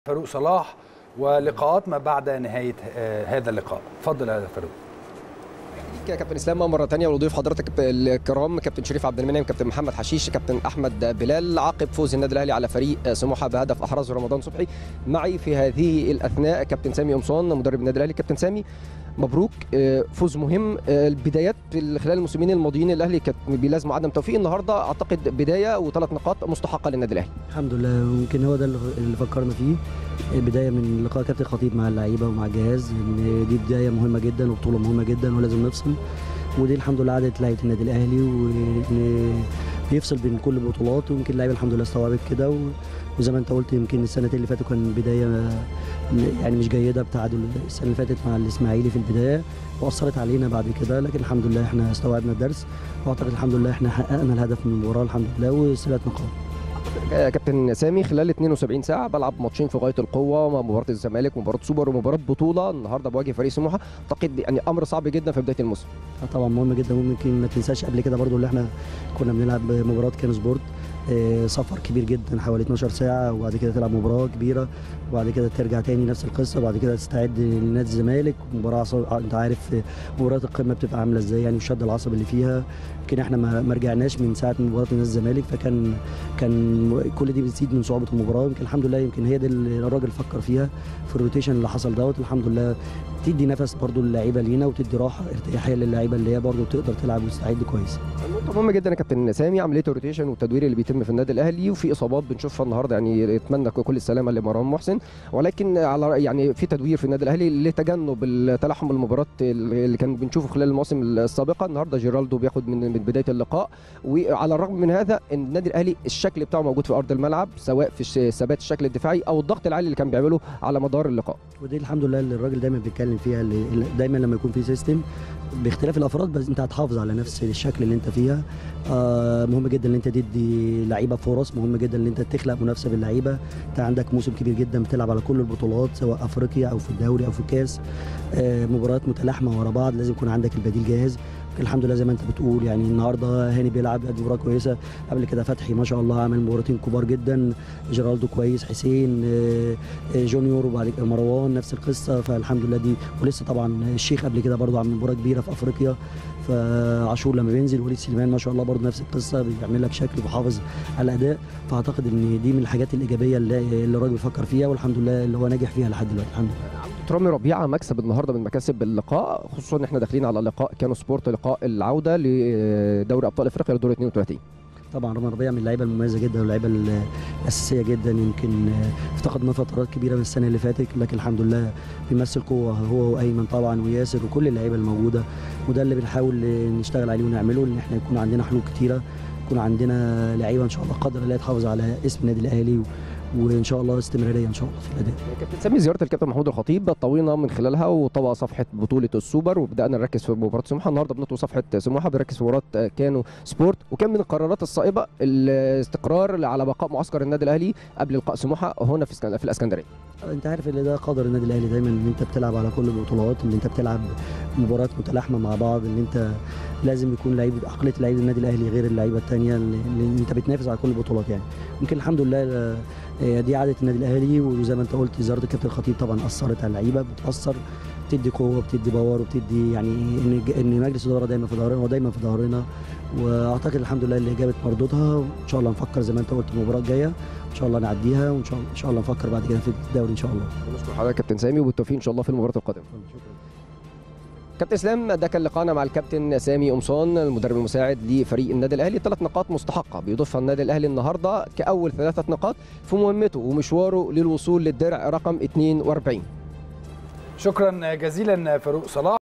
فاروق صلاح ولقاءات ما بعد نهايه آه، هذا اللقاء اتفضل يا فاروق يا كابتن اسلام مره ثانيه ولضيوف حضرتك الكرام كابتن شريف عبد المنعم كابتن محمد حشيش كابتن احمد بلال عقب فوز النادي الاهلي على فريق سموحه بهدف احرزه رمضان صبحي معي في هذه الاثناء كابتن سامي قمصان مدرب النادي الاهلي كابتن سامي مبروك آه، فوز مهم آه، البدايات في خلال الموسمين الماضيين الاهلي كانت بيلازم عدم توفيق النهارده اعتقد بدايه وثلاث نقاط مستحقه للنادي الاهلي الحمد لله يمكن هو ده اللي اللي فكرنا فيه البدايه من لقاء كابتن خطيب مع اللعيبه ومع الجهاز ان دي بدايه مهمه جدا وبطوله مهمه جدا ولازم نفصل ودي الحمد لله عادت لعيبه النادي الاهلي وان بيفصل بين كل البطولات ويمكن اللعيبه الحمد لله استوعبت كده و- وزي ما انت قلت يمكن السنتين اللي فاتوا كان بدايه يعني مش جيده بتعادل السنه اللي فاتت مع الاسماعيلي في البدايه واثرت علينا بعد كده لكن الحمد لله احنا استوعبنا الدرس واعتقد الحمد لله احنا حققنا الهدف من المباراه الحمد لله وثلاث نقاط آه، كابتن سامي خلال 72 ساعه بلعب ماتشين في غايه القوه مباراه الزمالك ومباراه سوبر ومباراه بطوله النهارده بواجه فريق سموحه اعتقد يعني امر صعب جدا في بدايه الموسم آه طبعا مهم جدا ممكن ما تنساش قبل كده برضو اللي احنا كنا بنلعب مباراه كان سبورت آه، سفر كبير جدا حوالي 12 ساعه وبعد كده تلعب مباراه كبيره وبعد كده ترجع تاني نفس القصه وبعد كده تستعد لنادي الزمالك مباراه عصب... انت عارف آه، مباراه القمه بتبقى عامله ازاي يعني والشد العصبي اللي فيها يمكن احنا ما ما رجعناش من ساعه مباراه نادي الزمالك فكان كان كل دي بتزيد من صعوبه المباراه يمكن الحمد لله يمكن هي دي اللي الراجل فكر فيها في الروتيشن اللي حصل دوت الحمد لله تدي نفس برضو للعيبه لينا وتدي راحه ارتياحيه للعيبه اللي هي برضو تقدر تلعب وتستعد كويس نقطة مهمة جدا يا كابتن سامي عملية الروتيشن والتدوير اللي بيتم في النادي الأهلي وفي إصابات بنشوفها النهاردة يعني أتمنى كل السلامة لمروان محسن ولكن على يعني في تدوير في النادي الأهلي لتجنب التلاحم المباراة اللي كان بنشوفه خلال المواسم السابقة النهاردة جيرالدو بياخد من من بداية اللقاء وعلى الرغم من هذا إن النادي الأهلي الشكل بتاعه موجود في أرض الملعب سواء في الش- ثبات الشكل الدفاعي أو الضغط العالي اللي كان بيعمله على مدار اللقاء ودي الحمد لله اللي الراجل دايما بيتكلم فيها اللي اللي دايما لما يكون في سيستم باختلاف الافراد بس انت هتحافظ على نفس الشكل اللي انت فيها آه مهم جدا ان انت تدي لعيبه فرص مهم جدا ان انت تخلق منافسه باللعيبه انت عندك موسم كبير جدا بتلعب على كل البطولات سواء افريقيا او في الدوري او في الكاس آه مباريات متلاحمه ورا بعض لازم يكون عندك البديل جاهز الحمد لله زي ما انت بتقول يعني النهارده هاني بيلعب قد مباراه كويسه قبل كده فتحي ما شاء الله عمل مباراتين كبار جدا جيرالدو كويس حسين آه، آه، جونيور وبعد كده مروان نفس القصه فالحمد لله دي ولسه طبعا الشيخ قبل كده برضه عمل مباراه كبيره في افريقيا فعاشور لما بينزل وليد سليمان ما شاء الله برضه نفس القصه بيعمل لك شكل وبيحافظ على الاداء فاعتقد ان دي من الحاجات الايجابيه اللي اللي الراجل بيفكر فيها والحمد لله اللي هو ناجح فيها لحد دلوقتي الحمد لله رامي ربيعه مكسب النهارده من مكاسب اللقاء خصوصا ان احنا داخلين على لقاء كانو سبورت لقاء العوده لدوري ابطال افريقيا لدور 32 طبعا رامي ربيع من اللعيبه المميزه جدا واللعيبه ال- الاساسيه جدا يمكن آه، افتقدنا فترات كبيره من السنه اللي فاتت لكن الحمد لله بيمثل قوه هو وايمن طبعا وياسر وكل اللعيبه الموجوده وده اللي بنحاول آه، نشتغل عليه ونعمله ان احنا يكون عندنا حلول كتيره يكون عندنا لعيبه ان شاء الله قادره لا تحافظ على اسم النادي الاهلي و- وان شاء الله استمراريه ان شاء الله في الاداء كابتن سامي زياره الكابتن محمود الخطيب طوينا من خلالها وطبع صفحه بطوله السوبر وبدانا نركز في مباراه سموحه النهارده بنطوي صفحه سموحه بنركز في مباراه كانو سبورت وكان من القرارات الصائبه الاستقرار على بقاء معسكر النادي الاهلي قبل لقاء سموحه هنا في اسكن- في الاسكندريه انت عارف ان ده قدر النادي الاهلي دايما ان انت بتلعب على كل البطولات ان انت بتلعب مباريات متلاحمه مع بعض ان انت لازم يكون لعيب عقليه لعيب النادي الاهلي غير اللعيبه الثانيه اللي اللي انت بتنافس على كل البطولات يعني يمكن الحمد لله آه، دي عاده النادي الاهلي وزي ما انت قلت زياره الكابتن الخطيب طبعا اثرت على اللعيبه بتاثر بتدي قوه بتدي باور وبتدي يعني ان ان مجلس الاداره دايما في ظهرنا ودايما في ظهرنا واعتقد الحمد لله اللي جابت مردودها وان شاء الله نفكر زي ما انت قلت المباراه الجايه ان شاء الله نعديها وان شاء الله ان شاء الله نفكر بعد كده في الدوري ان شاء الله نشكر حضرتك كابتن سامي وبالتوفيق ان شاء الله في المباراه القادمه كابتن اسلام ده كان لقاءنا مع الكابتن سامي قمصان المدرب المساعد لفريق النادي الاهلي ثلاث نقاط مستحقه بيضيفها النادي الاهلي النهارده كاول ثلاثه نقاط في مهمته ومشواره للوصول للدرع رقم 42 شكرا جزيلا فاروق صلاح